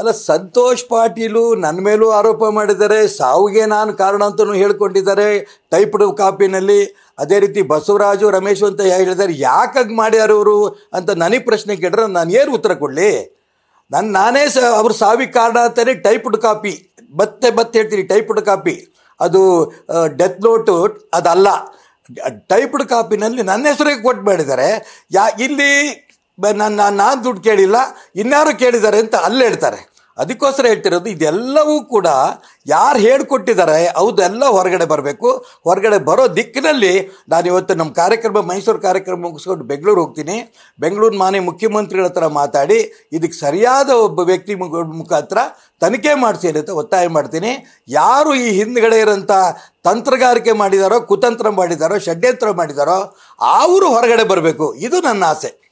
ಅಲ್ಲ ಸಂತೋಷ್ ಪಾಟೀಲು ನನ್ನ ಮೇಲೂ ಆರೋಪ ಮಾಡಿದ್ದಾರೆ ಸಾವಿಗೆ ನಾನು ಕಾರಣ ಅಂತಲೂ ಹೇಳ್ಕೊಂಡಿದ್ದಾರೆ ಟೈಪ್ಡ್ ಕಾಪಿನಲ್ಲಿ ಅದೇ ರೀತಿ ಬಸವರಾಜು ರಮೇಶ್ ಅಂತ ಹೇಳಿದ್ದಾರೆ ಯಾಕಾಗಿ ಮಾಡ್ಯಾರ ಅವರು ಅಂತ ನನಗೆ ಪ್ರಶ್ನೆ ಕೇಳಿದ್ರೆ ನಾನು ಏನು ಉತ್ತರ ಕೊಡಲಿ ನಾನು ನಾನೇ ಸ ಅವ್ರ ಸಾವಿಗೆ ಕಾರಣ ಅಂತಾನೆ ಟೈಪ್ಡ್ ಕಾಪಿ ಮತ್ತೆ ಮತ್ತೆ ಹೇಳ್ತೀನಿ ಟೈಪ್ಡ್ ಕಾಪಿ ಅದು ಡೆತ್ ನೋಟು ಅದಲ್ಲ ಟೈಪ್ಡ್ ಕಾಪಿನಲ್ಲಿ ನನ್ನ ಹೆಸರಿಗೆ ಕೊಟ್ಟು ಮಾಡಿದ್ದಾರೆ ಯಾ ಇಲ್ಲಿ ನಾನು ನಾನು ದುಡ್ಡು ಕೇಳಿಲ್ಲ ಇನ್ಯಾರು ಕೇಳಿದ್ದಾರೆ ಅಂತ ಅಲ್ಲಿ ಹೇಳ್ತಾರೆ ಅದಕ್ಕೋಸ್ಕರ ಹೇಳ್ತಿರೋದು ಇದೆಲ್ಲವೂ ಕೂಡ ಯಾರು ಹೇಳ್ಕೊಟ್ಟಿದ್ದಾರೆ ಅದೆಲ್ಲ ಹೊರಗಡೆ ಬರಬೇಕು ಹೊರಗಡೆ ಬರೋ ದಿಕ್ಕಿನಲ್ಲಿ ನಾನು ಇವತ್ತು ನಮ್ಮ ಕಾರ್ಯಕ್ರಮ ಮೈಸೂರು ಕಾರ್ಯಕ್ರಮ ಮುಗಿಸ್ಕೊಂಡು ಬೆಂಗಳೂರು ಹೋಗ್ತೀನಿ ಬೆಂಗಳೂರು ಮಾನ್ಯ ಮುಖ್ಯಮಂತ್ರಿಗಳ ಹತ್ರ ಮಾತಾಡಿ ಇದಕ್ಕೆ ಸರಿಯಾದ ಒಬ್ಬ ವ್ಯಕ್ತಿ ಮುಖ- ಮುಖಾಂತರ ತನಿಖೆ ಮಾಡಿಸಿ ಅಂತ ಒತ್ತಾಯ ಮಾಡ್ತೀನಿ ಯಾರು ಈ ಹಿಂದ್ಗಡೆ ಇರೋಂಥ ತಂತ್ರಗಾರಿಕೆ ಮಾಡಿದಾರೋ ಕುತಂತ್ರ ಮಾಡಿದಾರೋ ಷಡ್ಯಂತ್ರ ಮಾಡಿದಾರೋ ಅವರು ಹೊರಗಡೆ ಬರಬೇಕು ಇದು ನನ್ನ ಆಸೆ